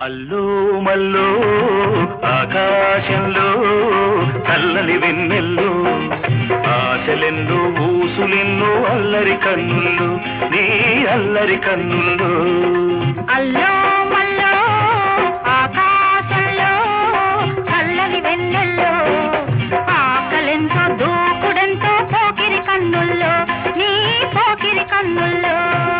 అల్లో మల్లో ఆకాశంలో చల్లని వెన్నెల్లో ఆశలెన్నో ఊసులెన్నో అల్లరి కన్నుల్లో నీ అల్లరి కన్నుల్లో అల్లో మల్లో ఆకాశంలో చల్లని వెన్నెల్లో ఆకలెంతో దూకుడెంతో పోకిరి కన్నుల్లో నీ పోకిరి కన్నుల్లో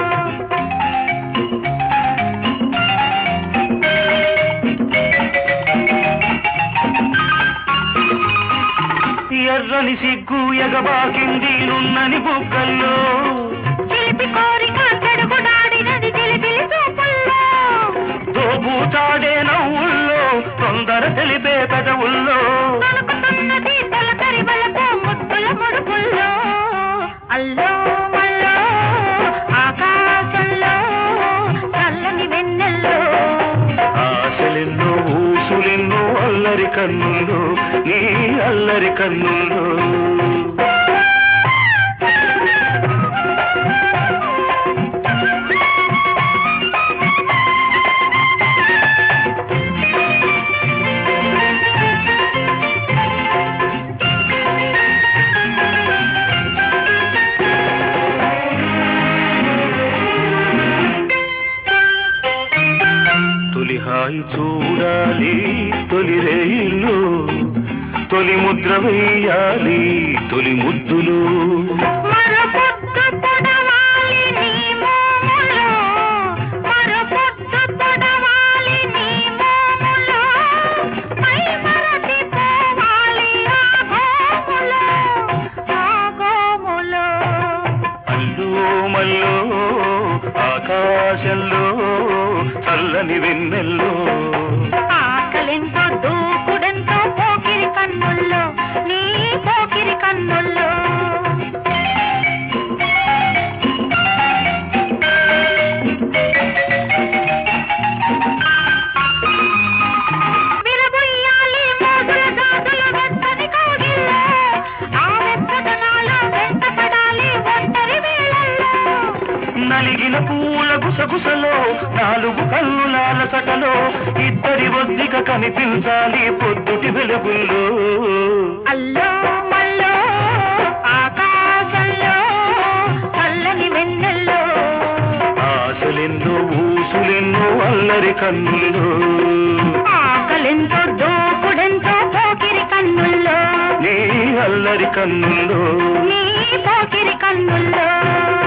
ఎర్రని సిగ్గు ఎగబాకింది నున్నని బుగ్గల్లో చిలిపి కోరిక చెడుగుడాడినది తెలిపిలి చూపుల్లో దోబూచాడే నవ్వుల్లో తొందర తెలిపే పెదవుల్లో తలుపుతున్నది తొలకరి వలపు ముద్దుల ముడుపుల్లో అల్లో మల్లో ఆకాశంలో చల్లని వెన్నెల్లో ఆశలెన్నో ఊసులెన్నో అల్లరి కన్నుల్లో నీ అల్లరి కన్నుల్లో తొలి హాయి చూడాలి తొలి రేయిల్లో తొలి ముద్ర వేయాలి తొలి ముద్దులు మరపొద్దు పొడవాలి నీ మోములో మరపొద్దు పొడవాలి నీ మోములో మై మరచి పోవాలి ఆ గోములో ఆ గోములో అల్లో మల్లో ఆకాశంలో చల్లని వెన్నెల్లో ఆకలెంతో దూకుడెంతో పోకిరి కన్నుల్లో నీ పోకిరి కన్నుల్లో విరబుయ్యాలి మోదుల గాజుల వెచ్చని కౌగిల్లో ఆ వెచ్చదనాలు వెంటపడాలి ఒంటరి వేళల్లో నలిగిన పూల గుసగుసలో నాలుగు కన్నులాల సటలో ఇద్దరి ఒద్దిక కనిపించాలి పొద్దుటి వెలుగుల్లో అల్లో మల్లో ఆకాశంలో చల్లని వెన్నెల్లో ఆశలెన్నో ఊసులెన్నో అల్లరి కన్నుల్లో ఆకలెంతో దూకుడెంతో పోకిరి కన్నుల్లో నీ అల్లరి కన్నుల్లో నీ పోకిరి కన్నుల్లో